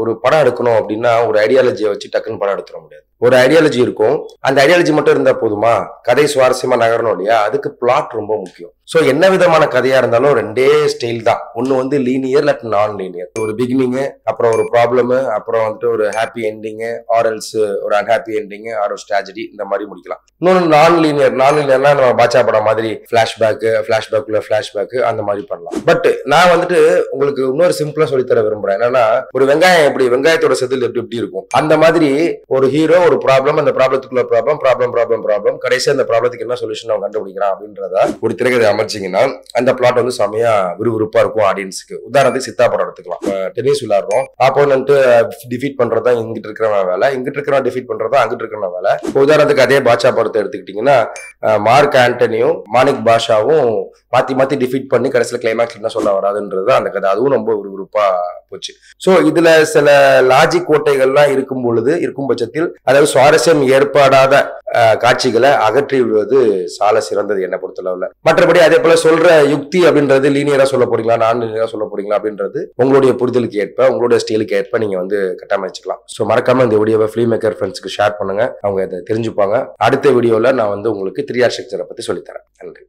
ஒரு படம் எடுக்கணும் அப்படின்னா ஒரு ஐடியாலஜியை வச்சு டக்குன்னு படம் எடுத்துட முடியாது ஒரு ஐடியாலஜி இருக்கும் அந்த ஐடியாலஜி மட்டும் இருந்தா போதுமா கதை சுவாரஸ்யமா நகரணும் இல்லையா அதுக்கு பிளாட் ரொம்ப முக்கியம் ஸோ என்ன விதமான கதையா இருந்தாலும் ரெண்டே ஸ்டைல் தான் ஒன்னு வந்து லீனியர் இல்லாட்டி நான் லீனியர் ஒரு பிகினிங் அப்புறம் ஒரு ப்ராப்ளம் அப்புறம் வந்துட்டு ஒரு ஹாப்பி எண்டிங் ஆரல்ஸ் ஒரு அன்ஹாப்பி எண்டிங் ஆர் ஒரு ஸ்ட்ராஜடி இந்த மாதிரி முடிக்கலாம் இன்னொன்று நான் லீனியர் நான் லீனியர்னா நம்ம பாச்சா படம் மாதிரி ஃபிளாஷ்பேக் ஃபிளாஷ்பேக்ல ஃபிளாஷ்பேக் அந்த மாதிரி பண்ணலாம் பட் நான் வந்துட்டு உங்களுக்கு இன்னொரு சிம்பிளா சொல்லித்தர விரும்புறேன் என்னன்னா ஒரு வெங்காயம் எப்படி வெங்காயத்தோட செதில் எப்படி எப்படி இருக்கும் அந்த மாதிரி ஒரு ஹீரோ ஒரு ப்ராப்ளம் அந்த ப்ராப்ளத்துக்குள்ள ப்ராப்ளம் ப்ராப்ளம் ப்ராப்ளம் ப்ராப்ளம் கடைசி அந்த ப்ராப்ளத்துக்கு என்ன சொல்யூஷன் அவன் கண்டுபிடிக்கிறான் அப்படின்றத ஒரு திரைக்கதை அமைச்சிங்கன்னா அந்த பிளாட் வந்து செமையா விறுவிறுப்பா இருக்கும் ஆடியன்ஸுக்கு உதாரணத்துக்கு சித்தா படம் எடுத்துக்கலாம் டென்னிஸ் விளையாடுறோம் ஆப்போனன்ட்டு டிஃபீட் பண்றதா இங்கிட்டு இருக்கிறவன் வேலை இங்கிட்டு இருக்கிறவன் டிஃபீட் பண்றதா அங்கிட்டு இருக்கிறவன் வேலை இப்போ உதாரணத்துக்கு அதே பாட்சா படத்தை எடுத்துக்கிட்டீங்கன்னா அஹ், மார்க் ஆண்டனியும் மாணிக் பாஷாவும் மாத்தி மாத்தி டிஃபீட் பண்ணி கடைசியில் கிளைமேக்ஸ் என்ன சொல்ல வராதுன்றது தான் அந்த கதை அதுவும் ரொம்ப விறுவிறுப்பா போச்சு ஸோ இதுல சில லாஜிக் கோட்டைகள்லாம் இருக்கும் பொழுது இருக்கும் பட்சத்தில் அதாவது சுவாரஸ்யம் ஏற்படாத அஹ், காட்சிகளை அகற்றி விடுவது சால சிறந்தது என்ன பொறுத்தளவுல மற்றபடி அதே போல சொல்ற யுக்தி அப்படின்றது லீனியரா சொல்ல போறீங்களா நான் லீனியரா சொல்ல போறீங்களா அப்படின்றது உங்களுடைய புரிதலுக்கு ஏற்ப உங்களுடைய ஸ்டைலுக்கு ஏற்ப நீங்க வந்து கட்டமைச்சுக்கலாம் ஸோ மறக்காம இந்த வீடியோவை ஃப்ரீ மேக்கர் ஃப்ரெண்ட்ஸ்க்கு ஷேர் பண்ணுங்க அவங்க அதை தெரிஞ்சுப்பாங்க அடுத்த வீடியோல நான் வந்து உங்களுக்கு த்ரீ ஆர் ஸ்ட்ரக்சரை பத்தி சொல்லித்தரேன் நன்றி